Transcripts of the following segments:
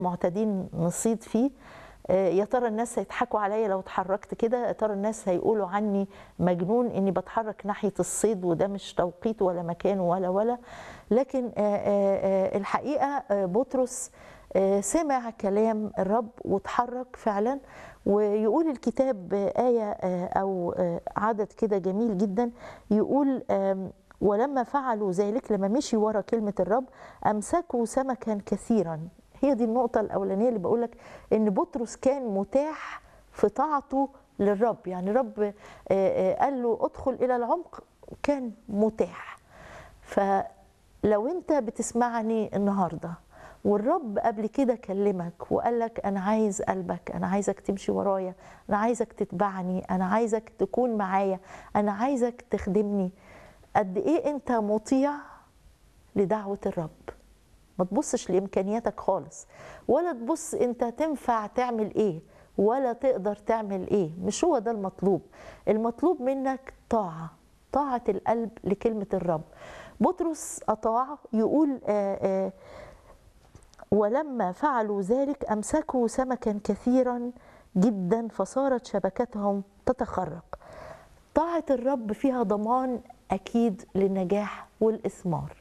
معتادين نصيد فيه آه، يا ترى الناس هيضحكوا عليا لو اتحركت كده يا ترى الناس هيقولوا عني مجنون اني بتحرك ناحيه الصيد وده مش توقيته ولا مكانه ولا ولا لكن آه، آه، آه، الحقيقه آه، بطرس آه، سمع كلام الرب واتحرك فعلا ويقول الكتاب آه، آية آه، أو آه، عدد كده جميل جدا يقول آم، ولما فعلوا ذلك لما مشي ورا كلمة الرب أمسكوا سمكا كثيرا هي دي النقطة الأولانية اللي بقولك إن بطرس كان متاح في طاعته للرب يعني الرب آه، آه، قال له ادخل إلى العمق كان متاح فلو أنت بتسمعني النهارده والرب قبل كده كلمك وقال لك انا عايز قلبك انا عايزك تمشي ورايا انا عايزك تتبعني انا عايزك تكون معايا انا عايزك تخدمني قد ايه انت مطيع لدعوه الرب ما تبصش لامكانياتك خالص ولا تبص انت تنفع تعمل ايه ولا تقدر تعمل ايه مش هو ده المطلوب المطلوب منك طاعه طاعه القلب لكلمه الرب بطرس اطاع يقول آآ آآ ولما فعلوا ذلك امسكوا سمكا كثيرا جدا فصارت شبكتهم تتخرق طاعه الرب فيها ضمان اكيد للنجاح والاثمار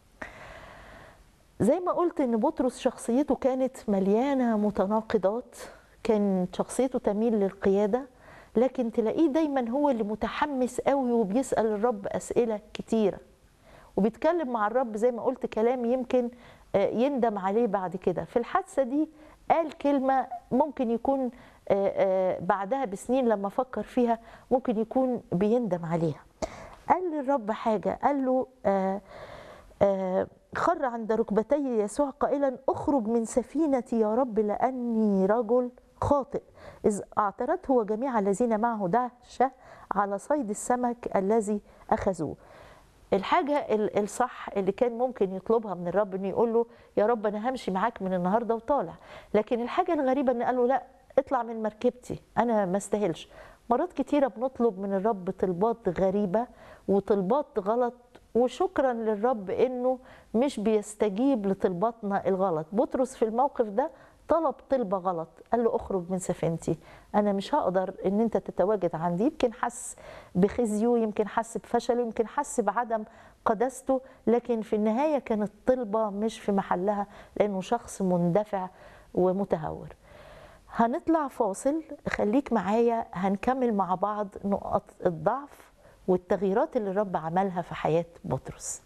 زي ما قلت ان بطرس شخصيته كانت مليانه متناقضات كان شخصيته تميل للقياده لكن تلاقيه دايما هو اللي متحمس قوي وبيسال الرب اسئله كتيره وبيتكلم مع الرب زي ما قلت كلام يمكن آه، يندم عليه بعد كده في الحادثه دي قال كلمه ممكن يكون آه، آه، بعدها بسنين لما فكر فيها ممكن يكون بيندم عليها قال للرب حاجه قال له آه آه، خر عند ركبتي يسوع قائلا اخرج من سفينتي يا رب لاني رجل خاطئ اذ اعترته وجميع الذين معه دهشه على صيد السمك الذي اخذوه الحاجة ال- الصح اللي كان ممكن يطلبها من الرب انه يقول له يا رب انا همشي معاك من النهارده وطالع لكن الحاجة الغريبة ان قال له لا اطلع من مركبتي انا ما استاهلش مرات كتيرة بنطلب من الرب طلبات غريبة وطلبات غلط وشكرا للرب انه مش بيستجيب لطلباتنا الغلط بطرس في الموقف ده طلب طلبة غلط قال له اخرج من سفينتي انا مش هقدر ان انت تتواجد عندي يمكن حس بخزيه يمكن حس بفشله يمكن حس بعدم قداسته لكن في النهاية كانت طلبة مش في محلها لانه شخص مندفع ومتهور هنطلع فاصل خليك معايا هنكمل مع بعض نقط الضعف والتغييرات اللي الرب عملها في حياة بطرس